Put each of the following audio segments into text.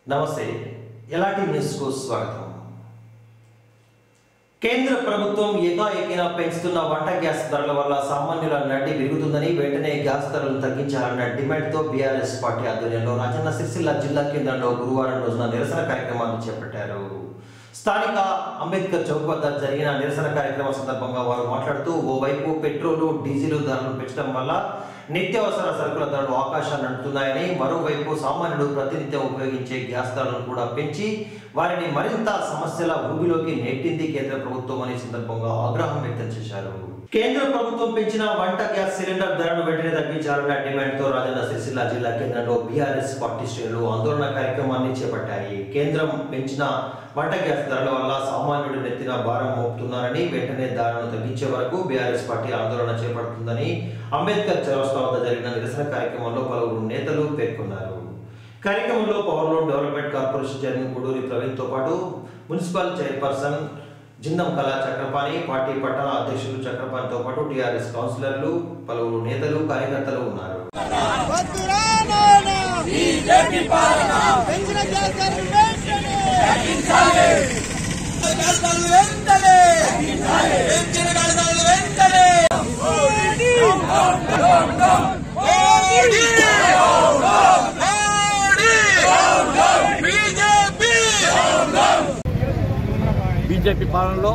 నమస్తే ఎలాంటి న్యూస్కు స్వాగతం కేంద్ర ప్రభుత్వం ఏకాఏకిన పెంచుతున్న వంట గ్యాస్ ధరల వల్ల సామాన్యుల నడ్డి విరుగుతుందని వెంటనే గ్యాస్ ధరలు తగ్గించాలన్న డిమాండ్తో బీఆర్ఎస్ పార్టీ ఆధ్వర్యంలో రాజన్న సిరిసిల్ల జిల్లా కేంద్రంలో గురువారం రోజున నిరసన కార్యక్రమాన్ని చేపట్టారు స్థానిక అంబేద్కర్ చౌక్ వద్ద జరిగిన నిరసన కార్యక్రమం సందర్భంగా వారు మాట్లాడుతూ ఓవైపు పెట్రోలు డీజిల్ ధరలు పెంచడం వల్ల నిత్యావసర సరుకుల ధరలు ఆకాశాన్ని అంటున్నాయని మరోవైపు సామాన్యుడు ప్రతినిత్యం ఉపయోగించే గ్యాస్ ధరలను కూడా పెంచి వారిని మరింత సమస్యల ఊబిలోకి నెట్టింది కేంద్ర ప్రభుత్వం అనే సందర్భంగా ఆగ్రహం వ్యక్తం చేశారు కేంద్ర ప్రభుత్వం పెంచిన వంట గ్యాస్ సిలిండర్ ధరను వెంటనే తగ్గించాలన్న డిమాండ్తో రాజన్న సిరిసిల్ల జిల్లా కేంద్రంలో బీఆర్ఎస్ పార్టీ శ్రేణులు ఆందోళన కార్యక్రమాన్ని చేపట్టాయి కేంద్రం పెంచిన వంట గ్యాస్ ధరల వల్ల సామాన్యుడు నెత్తిన భారం మోపుతున్నారని వెంటనే ధరను తగ్గించే వరకు బీఆర్ఎస్ పార్టీ ఆందోళన చేపడుతుందని అంబేద్కర్ చౌరస్తా వద్ద జరిగిన నిరసన కార్యక్రమంలో పలువురు నేతలు పేర్కొన్నారు కార్యక్రమంలో power loom development corporation chairman Guduri Praveen తో పాటు మున్సిపల్ చైర్పర్సన్ జిందం కళా చక్రపాణి పార్టీ పట్టణ అధ్యక్షులు చక్రపాణితో పాటు టీఆర్ఎస్ కౌన్సిలర్లు పలువురు నేతలు కార్యకర్తలు ఉన్నారు వద్దురా నాయనా బీజేపీ పాలన పెంచిన గ్యాస్ ధరలు వెంటనే తగ్గించాలి గ్యాస్ ధరలు వెంటనే తగ్గించాలి పెంచిన గ్యాస్ ధరలు వెంటనే మోడీ మోడీ మోడీ బీజేపీ బీజేపీ పాలనలో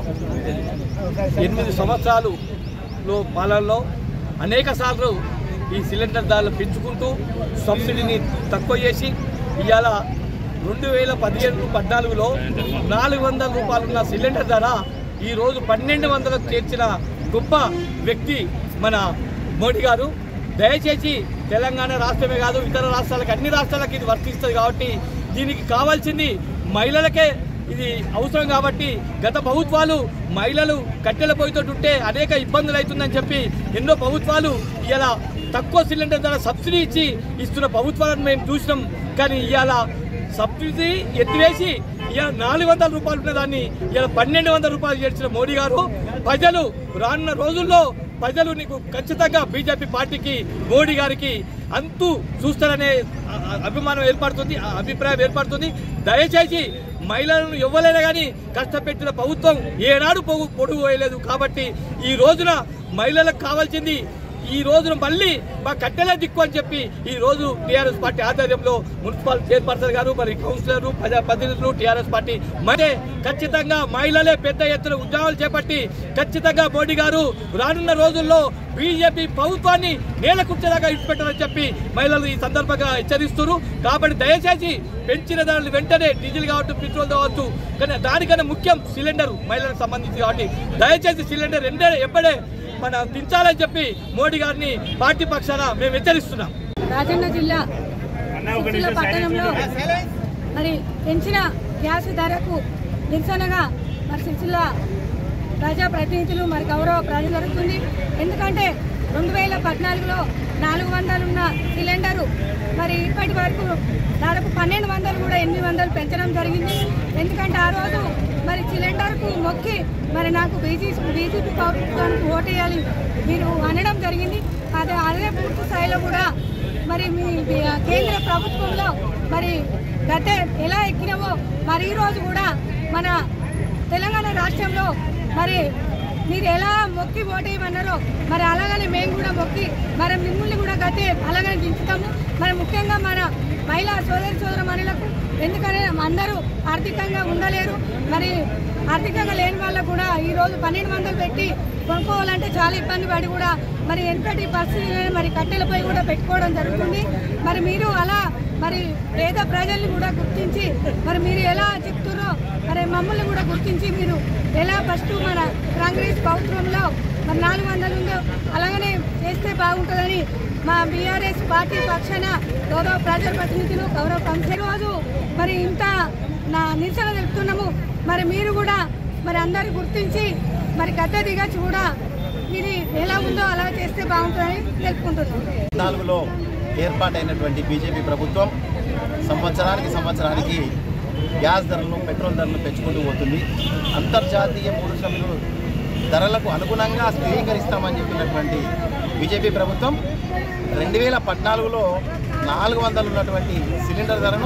ఎనిమిది సంవత్సరాలులో పాలనలో అనేక సార్లు ఈ సిలిండర్ ధరలు పెంచుకుంటూ సబ్సిడీని తక్కువ చేసి ఇవాళ రెండు వేల పదిహేను పద్నాలుగులో నాలుగు వందల రూపాయలున్న సిలిండర్ ధర ఈరోజు పన్నెండు వందలకు చేర్చిన గొప్ప వ్యక్తి మన మోడీ గారు దయచేసి తెలంగాణ రాష్ట్రమే కాదు ఇతర రాష్ట్రాలకు అన్ని రాష్ట్రాలకు ఇది వర్తిస్తుంది కాబట్టి దీనికి కావాల్సింది మహిళలకే ఇది అవసరం కాబట్టి గత ప్రభుత్వాలు మహిళలు కట్టెల పొయ్యితో ఉంటే అనేక ఇబ్బందులు అవుతుందని చెప్పి ఎన్నో ప్రభుత్వాలు ఇలా తక్కువ సిలిండర్ ధర సబ్సిడీ ఇచ్చి ఇస్తున్న ప్రభుత్వాలను మేము చూసినాం కానీ ఇవాళ సబ్సిడీ ఎత్తివేసి ఇవాళ నాలుగు వందల రూపాయలు ఉన్న దాన్ని ఇవాళ పన్నెండు వందల రూపాయలు చేర్చిన మోడీ గారు ప్రజలు రానున్న రోజుల్లో ప్రజలు నీకు ఖచ్చితంగా బీజేపీ పార్టీకి మోడీ గారికి అంతు చూస్తారనే అ- అ- అభిమానం ఏర్పడుతుంది ఆ అభిప్రాయం ఏర్పడుతుంది దయచేసి మహిళలను ఇవ్వలేదా కానీ కష్టపెట్టిన ప్రభుత్వం ఏనాడు పొగు పొడుగు వేయలేదు కాబట్టి ఈ రోజున మహిళలకు కావాల్సింది ఈ రోజున మళ్ళీ మా కట్టెలే దిక్కు అని చెప్పి ఈ రోజు టీఆర్ఎస్ పార్టీ ఆధ్వర్యంలో మున్సిపల్ చైర్పర్సన్ గారు మరి కౌన్సిలర్లు ప్రజాప్రతినిధులు టీఆర్ఎస్ పార్టీ మరి ఖచ్చితంగా మహిళలే పెద్ద ఎత్తున ఉద్యోగాలు చేపట్టి ఖచ్చితంగా మోడీ గారు రానున్న రోజుల్లో బీజేపీ ప్రభుత్వాన్ని నేల కుర్చేదాకా ఇచ్చిపెట్టారని చెప్పి మహిళలు ఈ సందర్భంగా హెచ్చరిస్తున్నారు కాబట్టి దయచేసి పెంచిన ధరలు వెంటనే డీజిల్ కావచ్చు పెట్రోల్ కావచ్చు కానీ దానికన్నా ముఖ్యం సిలిండర్ మహిళలకు సంబంధించి కాబట్టి దయచేసి సిలిండర్ ఎండే ఎప్పుడే మన దించాలని చెప్పి మోడీ గారిని పార్టీ పక్షాన మేము హెచ్చరిస్తున్నాం రాజన్న జిల్లా సిరిసిల్ల పట్టణంలో మరి పెంచిన గ్యాస్ ధరకు నిరసనగా మరి సిరిసిల్ల ప్రజా ప్రతినిధులు మరి గౌరవ ప్రజలు జరుగుతుంది ఎందుకంటే రెండు వేల పద్నాలుగులో నాలుగు వందలు ఉన్న సిలిండరు మరి ఇప్పటి వరకు దాదాపు పన్నెండు వందలు కూడా ఎనిమిది వందలు పెంచడం జరిగింది ఎందుకంటే ఆ రోజు మరి సిలిండర్కు మొక్కి మరి నాకు బీజీ బీజేపీ ప్రభుత్వానికి ఓటేయాలి మీరు అనడం జరిగింది అదే అదే పూర్తి స్థాయిలో కూడా మరి మీ మీ కేంద్ర ప్రభుత్వంలో మరి గత ఎలా ఎక్కినామో మరి ఈ రోజు కూడా మన తెలంగాణ రాష్ట్రంలో మరి మీరు ఎలా మొక్కి ఓటేయమన్నారో మరి అలాగనే మేము కూడా మొక్కి మరి మిమ్మల్ని కూడా గతే అలాగనే దించుతాము మరి ముఖ్యంగా మన మహిళా సోదరి సోదర మహిళలకు ఎందుకని అందరూ ఆర్థికంగా ఉండలేరు మరి ఆర్థికంగా లేని వాళ్ళకు కూడా ఈ రోజు పన్నెండు వందలు పెట్టి కొనుక్కోవాలంటే చాలా ఇబ్బంది పడి కూడా మరి ఎన్పటి పరిస్థితి మరి కట్టెలపై కూడా పెట్టుకోవడం జరుగుతుంది మరి మీరు అలా మరి పేద ప్రజల్ని కూడా గుర్తించి మరి మీరు ఎలా చెప్తున్నారో మరి మమ్మల్ని కూడా గుర్తించి మీరు ఎలా ఫస్ట్ మన కాంగ్రెస్ ప్రభుత్వంలో మరి నాలుగు వందలు ఉందో అలాగనే చేస్తే బాగుంటుందని మా బీఆర్ఎస్ పార్టీ పక్షాన గౌరవ ప్రజాప్రతినిధులు గౌరవ కౌన్సిలర్ రోజు మరి ఇంత నా నిరసన తెలుపుతున్నాము మరి మీరు కూడా మరి అందరు గుర్తించి మరి గద్ద దిగచ్చు కూడా ఇది ఎలా ఉందో అలా చేస్తే బాగుంటుందని తెలుపుకుంటున్నాం నాలుగులో ఏర్పాటైనటువంటి బీజేపీ ప్రభుత్వం సంవత్సరానికి సంవత్సరానికి గ్యాస్ ధరలను పెట్రోల్ ధరలను పెంచుకుంటూ పోతుంది అంతర్జాతీయ మూడు శ్రమలు ధరలకు అనుగుణంగా స్థిరీకరిస్తామని చెప్పినటువంటి బీజేపీ ప్రభుత్వం రెండు వేల పద్నాలుగులో నాలుగు వందలు ఉన్నటువంటి సిలిండర్ ధరను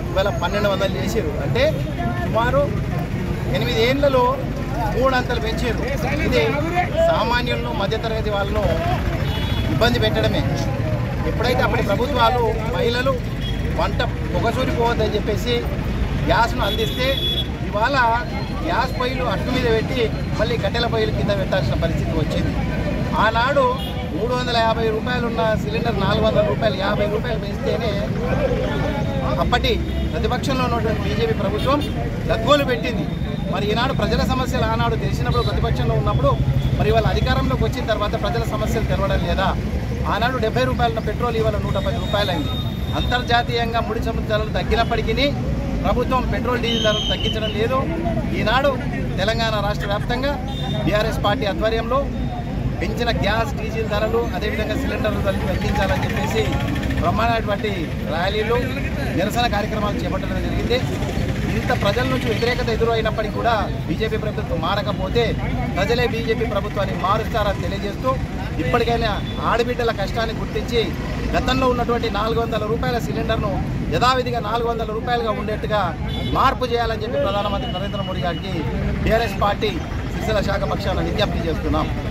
ఇవాళ పన్నెండు వందలు చేసారు అంటే సుమారు ఎనిమిది ఏళ్లలో మూడు అంతలు పెంచారు ఇది సామాన్యులను మధ్యతరగతి వాళ్ళను ఇబ్బంది పెట్టడమే ఎప్పుడైతే అప్పటి ప్రభుత్వాలు మహిళలు వంట పొగసూరిపోవద్దని చెప్పేసి గ్యాస్ను అందిస్తే ఇవాళ గ్యాస్ పొయ్యిలు అట్టు మీద పెట్టి మళ్ళీ కట్టెల పొయ్యిల కింద పెట్టాల్సిన పరిస్థితి వచ్చింది ఆనాడు మూడు వందల యాభై రూపాయలు ఉన్న సిలిండర్ నాలుగు వందల రూపాయలు యాభై రూపాయలు పెంచితేనే అప్పటి ప్రతిపక్షంలో ఉన్నటువంటి బీజేపీ ప్రభుత్వం గగ్గోలు పెట్టింది మరి ఈనాడు ప్రజల సమస్యలు ఆనాడు తెలిసినప్పుడు ప్రతిపక్షంలో ఉన్నప్పుడు మరి వాళ్ళ అధికారంలోకి వచ్చిన తర్వాత ప్రజల సమస్యలు తెలవడం లేదా ఆనాడు డెబ్బై రూపాయల పెట్రోల్ ఇవాళ నూట పది రూపాయలైంది అంతర్జాతీయంగా ముడి చమురు ధరలు తగ్గినప్పటికీ ప్రభుత్వం పెట్రోల్ డీజిల్ ధరలు తగ్గించడం లేదు ఈనాడు తెలంగాణ రాష్ట్ర వ్యాప్తంగా బీఆర్ఎస్ పార్టీ ఆధ్వర్యంలో పెంచిన గ్యాస్ డీజిల్ ధరలు అదేవిధంగా సిలిండర్ల ధరలు తగ్గించాలని చెప్పేసి బ్రహ్మాండమైనటువంటి ర్యాలీలు నిరసన కార్యక్రమాలు చేపట్టడం జరిగింది ఇంత ప్రజల నుంచి వ్యతిరేకత ఎదురైనప్పటికీ కూడా బీజేపీ ప్రభుత్వం మారకపోతే ప్రజలే బీజేపీ ప్రభుత్వాన్ని మారుస్తారని తెలియజేస్తూ ఇప్పటికైనా ఆడబిడ్డల కష్టాన్ని గుర్తించి గతంలో ఉన్నటువంటి నాలుగు వందల రూపాయల సిలిండర్ను యథావిధిగా నాలుగు వందల రూపాయలుగా ఉండేట్టుగా మార్పు చేయాలని చెప్పి ప్రధానమంత్రి నరేంద్ర మోడీ గారికి బీఆర్ఎస్ పార్టీ సిరిసిల్ల శాఖ పక్షాన విజ్ఞప్తి చేస్తున్నాం